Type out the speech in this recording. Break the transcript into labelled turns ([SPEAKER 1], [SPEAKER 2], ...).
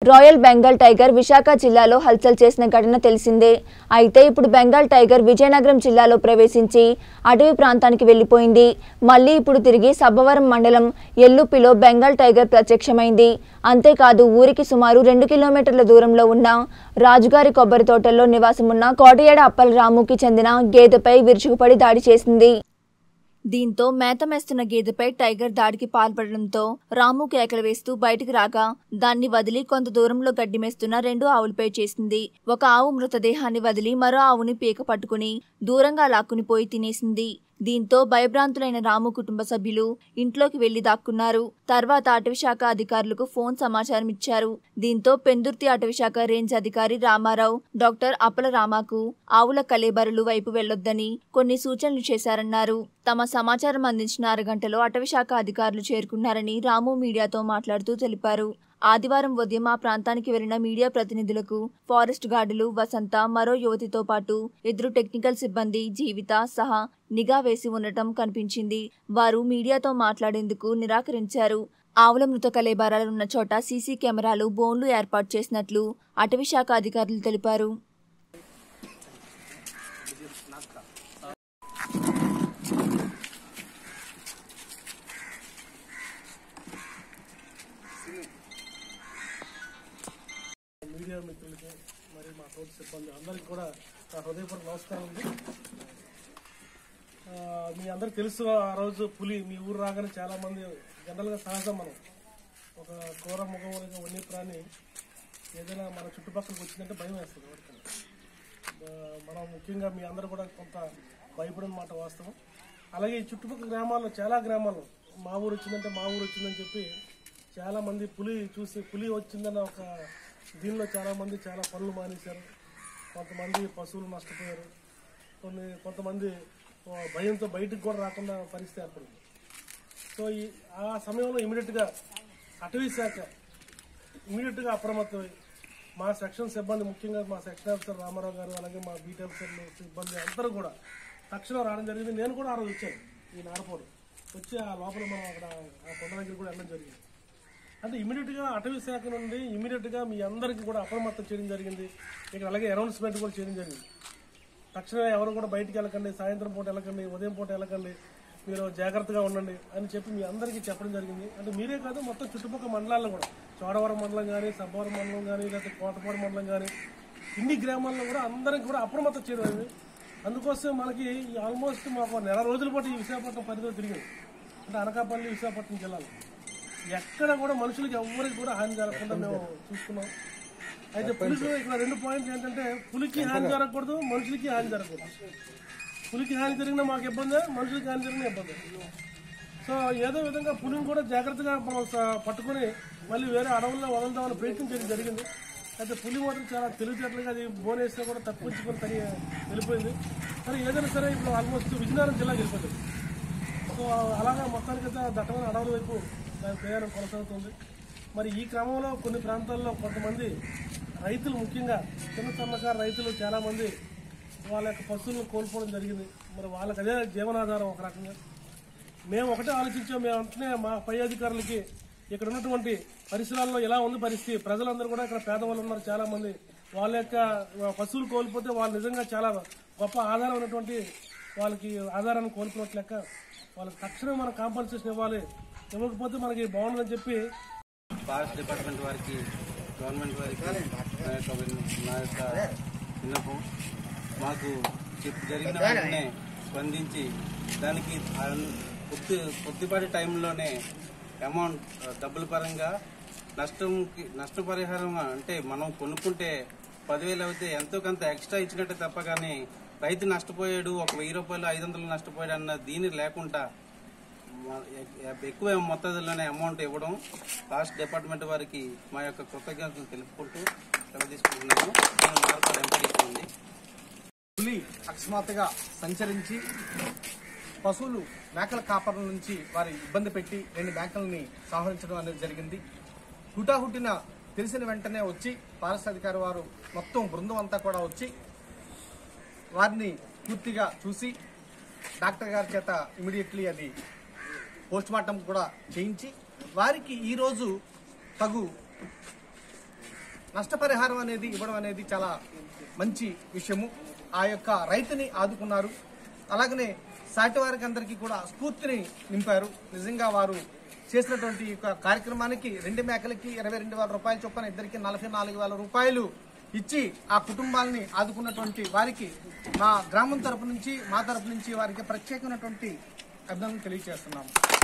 [SPEAKER 1] royal Bengal tiger Visakha జిల్లాలో హల్చల్ చేసిన ఘటన తెలిసిందే అయితే ఇప్పుడు బెంగాల్ టైగర్ విజయనగరం జిల్లాలో ప్రవేశించి అటవీ ప్రాంతానికి వెళ్లిపోయింది మళ్ళీ ఇప్పుడు తిరిగి సబ్బవరం మండలం ఎల్లుపిలో బెంగాల్ టైగర్ ప్రత్యక్షమైంది అంతేకాదు ఊరికి సుమారు రెండు కిలోమీటర్ల దూరంలో ఉన్న రాజుగారి కొబ్బరి తోటల్లో నివాసమున్న కోటయాడ అప్పల రాముకి చెందిన గేదెపై విరుచుకుపడి దాడి చేసింది దీంతో మేత మేస్తున్న గేదెపై టైగర్ దాడికి పాల్పడడంతో రాము కేకలు వేస్తూ బయటికి రాగా దాన్ని వదిలి కొంత దూరంలో గడ్డి మేస్తున్న రెండు ఆవులపై చేసింది ఒక ఆవు మృతదేహాన్ని వదిలి మరో ఆవుని పీక పట్టుకుని దూరంగా లాక్కుని పోయి తినేసింది దీంతో భయభ్రాంతులైన రాము కుటుంబ సభ్యులు ఇంట్లోకి వెళ్లి దాక్కున్నారు తర్వాత అటవీశాఖ అధికారులకు ఫోన్ సమాచారం ఇచ్చారు దీంతో పెందుర్తి అటవీశాఖ రేంజ్ అధికారి రామారావు డాక్టర్ అప్పల రామాకు ఆవుల కలేబరులు వైపు వెళ్లొద్దని కొన్ని సూచనలు చేశారన్నారు తమ సమాచారం అందించిన అరగంటలో అటవీశాఖ అధికారులు చేరుకున్నారని రాము మీడియాతో మాట్లాడుతూ తెలిపారు ఆదివారం ఉదయం ఆ ప్రాంతానికి వెళ్లిన మీడియా ప్రతినిధులకు ఫారెస్ట్ గార్డులు వసంత మరో యువతితో పాటు ఇద్దరు టెక్నికల్ సిబ్బంది జీవిత సహా నిఘా వేసి ఉండటం కనిపించింది వారు మీడియాతో మాట్లాడేందుకు నిరాకరించారు ఆవుల మృత కలేబారాలున్న చోట సీసీ కెమెరాలు బోన్లు ఏర్పాటు చేసినట్లు అటవీశాఖ అధికారులు తెలిపారు
[SPEAKER 2] మీడియా మిత్రులకి మరి మా తోటి సిబ్బంది అందరికీ కూడా నా హృదయపూర్వక నమస్కారం ఉంది ఆ, మీ అందరికి తెలుసు ఆ రోజు పులి మీ ఊరు రాగానే చాలా మంది జనరల్గా సహజం మనం ఒక కూర ముఖములుగా వన్య ప్రాణి ఏదైనా మన చుట్టుపక్కలకు వచ్చిందంటే భయం వేస్తుంది ఎవరికైనా ఆ, మనం ముఖ్యంగా మీ అందరూ కూడా కొంత భయపడిన మాట వాస్తవం అలాగే ఈ చుట్టుపక్కల గ్రామాల్లో చాలా గ్రామాల్లో మా ఊరు వచ్చిందంటే మా ఊరు వచ్చిందని చెప్పి చాలా మంది పులి చూసి పులి వచ్చిందన్న ఒక దీనిలో చాలా మంది చాలా పనులు మానేశారు కొంతమంది పశువులు నష్టపోయారు కొన్ని కొంతమంది ఆ, భయంతో బయటకు కూడా రాకుండా పరిస్థితి ఏర్పడింది సో ఈ ఆ సమయంలో ఇమీడియట్గా అటవీ శాఖ ఇమీడియట్గా అప్రమత్తమై మా సెక్షన్ సిబ్బంది ముఖ్యంగా మా సెక్షన్ ఆఫీసర్ రామారావు గారు అలాగే మా బీట్ ఆఫీసర్లు సిబ్బంది అందరూ కూడా తక్షణం రావడం జరిగింది నేను కూడా ఆ రోజు వచ్చాను ఈ నారపోడు వచ్చి ఆ లోపల మనం అక్కడ ఆ కొండ దగ్గర కూడా వెళ్ళడం జరిగింది అంటే ఇమీడియట్గా అటవీ శాఖ నుండి ఇమీడియట్గా మీ అందరికీ కూడా అప్రమత్తం చేయడం జరిగింది ఇక్కడ అలాగే అనౌన్స్మెంట్ కూడా చేయడం జరిగింది తక్షణమే ఎవరు కూడా బయటికి వెళ్ళకండి సాయంత్రం పూట వెళ్ళకండి ఉదయం పూట వెళ్ళకండి మీరు జాగ్రత్తగా ఉండండి అని చెప్పి మీ అందరికీ చెప్పడం జరిగింది అంటే మీరే కాదు మొత్తం చుట్టుపక్కల మండలాల్లో కూడా చోడవరం మండలం కానీ సబ్బవరం మండలం కానీ లేకపోతే కోటపాడు మండలం కానీ ఇన్ని గ్రామాల్లో కూడా అందరికి కూడా అప్రమత్తం చేయడం అయింది అందుకోసం మనకి ఆల్మోస్ట్ మాకు నెల రోజుల పాటు ఈ విశాఖపట్నం పరిధిలో తిరిగింది అంటే అనకాపల్లి విశాఖపట్నం జిల్లాలో ఎక్కడ కూడా మనుషులకి ఎవరికి కూడా హాని జరగకుండా మేము చూసుకున్నాం అయితే పులికి ఇక్కడ రెండు పాయింట్స్ ఏంటంటే పులికి హాని జరగకూడదు మనుషులకి హాని జరగకూడదు పులికి హాని జరిగినా మాకు ఇబ్బంది మనుషులకి హాని జరిగినా ఇబ్బంది సో ఏదో విధంగా పులిని కూడా జాగ్రత్తగా మనం స- పట్టుకొని మళ్ళీ వేరే అడవుల్లో వదలదామని ప్రయత్నం చేయడం జరిగింది అయితే పులి మాత్రం చాలా తెలివితేటలుగా అది బోనేసినా కూడా తప్పించుకొని తని వెళ్ళిపోయింది సరే ఏదైనా సరే ఇప్పుడు ఆల్మోస్ట్ విజయనగరం జిల్లాకి వెళ్ళిపోతుంది సో అలాగా మొత్తానికైతే దట్టమైన అడవుల వైపు దాని ప్రయాణం కొనసాగుతుంది మరి ఈ క్రమంలో కొన్ని ప్రాంతాల్లో కొంతమంది రైతులు ముఖ్యంగా చిన్న సన్నకారు రైతులు చాలామంది వాళ్ళ యొక్క పశువులను కోల్పోవడం జరిగింది మరి వాళ్ళకి అదే జీవనాధారం ఒక రకంగా మేము ఒకటే ఆలోచించాం మేము వెంటనే మా పై అధికారులకి ఇక్కడ ఉన్నటువంటి పరిసరాల్లో ఎలా ఉంది పరిస్థితి ప్రజలందరూ కూడా ఇక్కడ పేదవాళ్ళు ఉన్నారు చాలా మంది వాళ్ళ యొక్క పశువులు కోల్పోతే వాళ్ళు నిజంగా చాలా గొప్ప ఆధారం ఉన్నటువంటి వాళ్ళకి ఆధారాన్ని కోల్పోయినట్లు లెక్క వాళ్ళకి తక్షణం మనం కాంపన్సేషన్ ఇవ్వాలి ఇవ్వకపోతే మనకి బాగుండదని చెప్పి
[SPEAKER 3] ఫారెస్ట్ డిపార్ట్మెంట్ వారికి గవర్నమెంట్ వారికి నా యొక్క విన్న- నా యొక్క విన్నపం మాకు చెప్పు జరిగిన వెంటనే స్పందించి దానికి అన్- కొద్ది కొద్దిపాటి టైంలోనే అమౌంట్ డబ్బుల పరంగా నష్టంకి నష్టపరిహారం అంటే మనం కొనుక్కుంటే పదివేలు అయితే ఎంతో కొంత ఎక్స్ట్రా ఇచ్చినట్టే తప్ప కానీ రైతు నష్టపోయాడు ఒక వెయ్యి రూపాయలు ఐదు వందలు నష్టపోయాడు అన్న దీని లేకుండా మ- ఎ- ఎక్కువ మొత్తాదులోనే అమౌంట్ ఇవ్వడం ఫారెస్ట్ డిపార్ట్మెంట్ వారికి మా యొక్క కృతజ్ఞతలు తెలుపుకుంటూ సెలవు తీసుకుంటున్నాము నేను మార్పాడు ఎంపీడీ ఉంది
[SPEAKER 4] పులి అకస్మాత్తుగా సంచరించి పశువులు మేకల కాపర్ల నుంచి వారి ఇబ్బంది పెట్టి రెండు మేకల్ని సంహరించడం అనేది జరిగింది హుటాహుటిన తెలిసిన వెంటనే వచ్చి ఫారెస్ట్ అధికారి వారు మొత్తం బృందం అంతా కూడా వచ్చి వారిని పూర్తిగా చూసి డాక్టర్ గారి చేత ఇమీడియట్లీ అది పోస్ట్ మార్టం కూడా చేయించి వారికి ఈరోజు తగు నష్టపరిహారం అనేది ఇవ్వడం అనేది చాలా మంచి విషయము ఆ యొక్క రైతుని ఆదుకున్నారు అలాగనే సాటి వారికి అందరికీ కూడా స్ఫూర్తిని నింపారు నిజంగా వారు చేసినటువంటి ఈ యొక్క కార్యక్రమానికి రెండు మేకలకి ఇరవై రెండు వేల రూపాయల చొప్పున ఇద్దరికి నలభై నాలుగు వేల రూపాయలు ఇచ్చి ఆ కుటుంబాలని ఆదుకున్నటువంటి వారికి మా గ్రామం తరపు నుంచి మా తరపు నుంచి వారికి ప్రత్యేకమైనటువంటి అభినందనలు తెలియజేస్తున్నాము